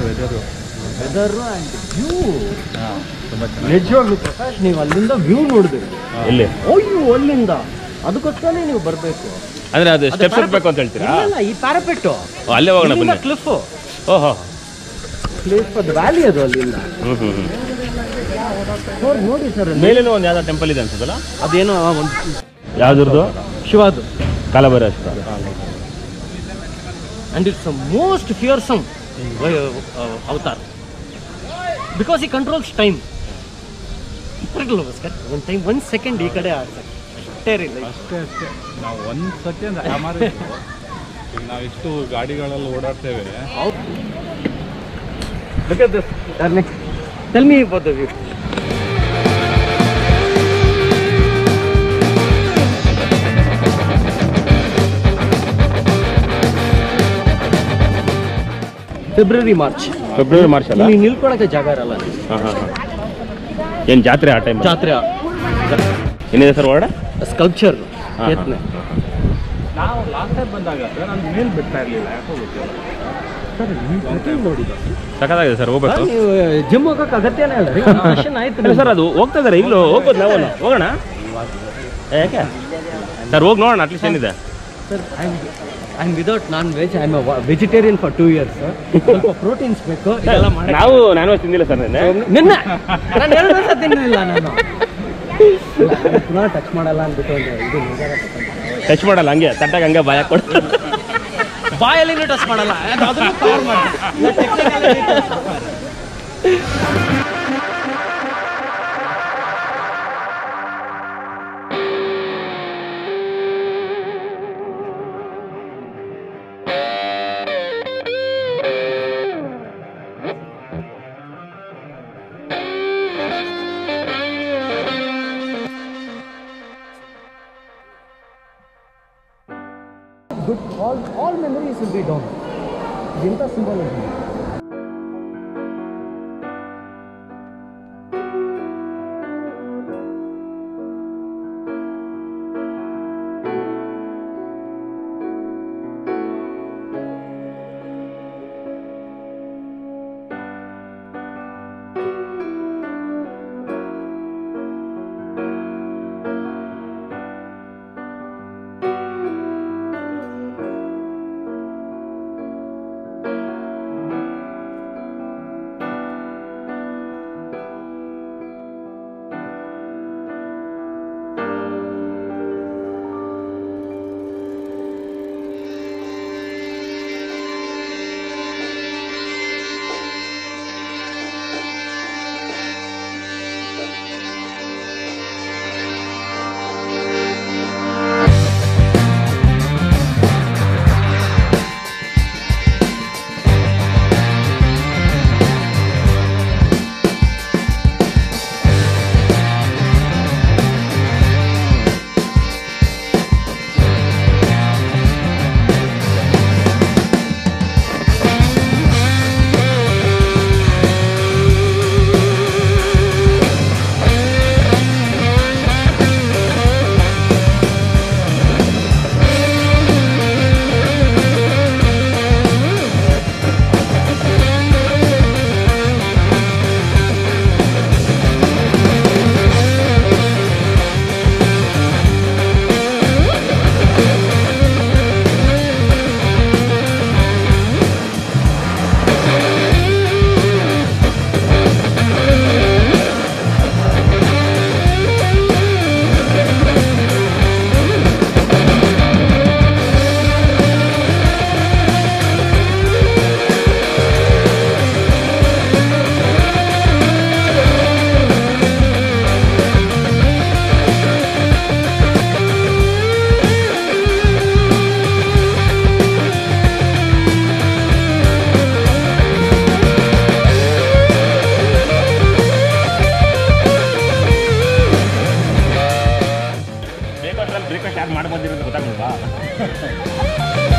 Weather weather and view ಹಾಂ ತುಂಬ ನಿಜವಾಗ್ಲೂ ಪ್ರಕಾಶ್ ನೀವು ಅಲ್ಲಿಂದ ವ್ಯೂ ನೋಡಿದ್ರಿ ಎಲ್ಲಿ ಅಯ್ಯೋ ಅಲ್ಲಿಂದ ಅದಕ್ಕೋಸ್ಕರನೇ ನೀವು ಬರಬೇಕು ಅಂದ್ರೆ ಅದು ಸ್ಟೆಪ್ಸ್ ಹತ್ಬೇಕು ಅಂತ ಹೇಳ್ತೀರಾ ಇಲ್ಲ ಈ ಪ್ಯಾರಪೆಟ್ಟು ಓ, ಅಲ್ಲೇ ಹೋಗೋಣ ಬನ್ನಿ ಕ್ಲಿಫ್ ಓಹೋ ಕ್ಲಿಫ್ ಅದು ವ್ಯಾಲಿ ಅದು ಅಲ್ಲಿಂದ ಹ್ಮ್ ಹ್ಮ್ ಹ್ಮ್ ನೋಡಿ ನೋಡಿ ಸರ್ ಮೇಲೇನೋ ಒಂದು ಯಾವ್ದೋ ಟೆಂಪಲ್ ಇದೆ ಅನ್ಸುತ್ತಲ್ಲ ಅದೇನೋ ಒಂದು ಯಾವ್ದ್ರದ್ದು ಶಿವಾದು Kalabhaireshwara and it's the most fearsome uh, uh, avatar because he controls time ಒಂದು ಟೈಮ್ ಒಂದು ಸೆಕೆಂಡ್ ಈ ಕಡೆ ಆಡ್ತಾರೆ ಅಷ್ಟೇ ರೀ ಲೈಫ್ ಅಷ್ಟೇ ಅಷ್ಟೇ ನಾವು ಒಂದು ಸೆಕೆಂಡ್ ಈಗ ನಾವು ಎಷ್ಟು ಗಾಡಿಗಳಲ್ಲಿ ಓಡಾಡ್ತೇವೆ Look at this. Darling. Tell me about the view. February March February March ಅಲ್ಲ ಇಲ್ಲಿ ನಿಲ್ಕೊಳಕ್ಕೆ ಜಾಗ ಇರಲ್ಲ ಹಾಂ ಹಾಂ ಹಾಂ ಏನು ಜಾತ್ರೆ ಆ ಟೈಮ್ ಜಾತ್ರೆ ಏನಿದೆ ಸರ್ ಹೊರಡ ಸ್ಕಲ್ಪ್ಚರ್ ಹಾ, ಹಾ. ನಾವು ಲಾಸ್ಟ್ ಟೈಮ್ ಬಂದಾಗ ಸರ್ ನಾನು ಮೇಲ್ ಬಿಡ್ತಾ ಇರಲಿಲ್ಲ ಯಾಕೋ ಗೊತ್ತಿಲ್ಲ ಸಖತ್ತಾಗಿದೆ ಸರ್ ಹೋಗ್ಬೇಕು ನೀವು ಜಿಮ್ ಹೋಗಕ್ಕೆ ಅಗತ್ಯನೇ ಇಲ್ಲ ರೀ Session ಆಯ್ತು ಇಲ್ಲ ಸರ್ ಅದು ಹೋಗ್ತಾ ಇದಾರೆ ಈಗಲೂ ಹೋಗ್ಬೋದು ನಾವು ಹೋಗೋಣ ಏ, ಯಾಕೆ ಸರ್ ಹೋಗಿ ನೋಡೋಣ ಅಟ್ಲೀಸ್ಟ್ ಏನಿದೆ sir I am without non veg I am vegetarian for two years ಸ್ವಲ್ಪ ಪ್ರೋಟೀನ್ಸ್ ಬೇಕು ಇದೆಲ್ಲ ಮಾಡಿ ನಾವು ನಾನು ತಿಂದಿಲ್ಲ ಸರ್ ನಿನ್ನೆ ನಿನ್ನೆ ನಾನು ಎರಡು ವರ್ಷ ತಿನ್ನಲಿಲ್ಲ ನಾನು ಇಲ್ಲ, ಪುನಃ ಟಚ್ ಮಾಡಲ್ಲ ಅಂದ್ಬಿಟ್ಟು ಒಂದು ಇದು ನಿರ್ಧಾರ ತಗೊಂಡೆ. ಟಚ್ ಮಾಡಲ್ಲ ಹಂಗೆ ತಟ್ಟಾಗ ಹಂಗೆ ಭಯ ಕೊಡು ಬಾಯಲ್ಲಿ ಟಚ್ ಮಾಡಲ್ಲ ಅದು ಅದನ್ನು cover ಮಾಡ್ತೀನಿ. ಇಲ್ಲ, technically touch ಮಾಡ್ತೀನಿ. good all all memories will be done ಇಂಥ ಸಿಂಬಾಲಜಿ ಬ್ರೇಕ್ಫಾಸ್ಟ್ ಬ್ರೇಕ್ಫಾಸ್ಟ್ ಯಾರು ಮಾಡಿ ಬಂದಿರೋದು ಗೊತ್ತಾಗಲ್ವಾ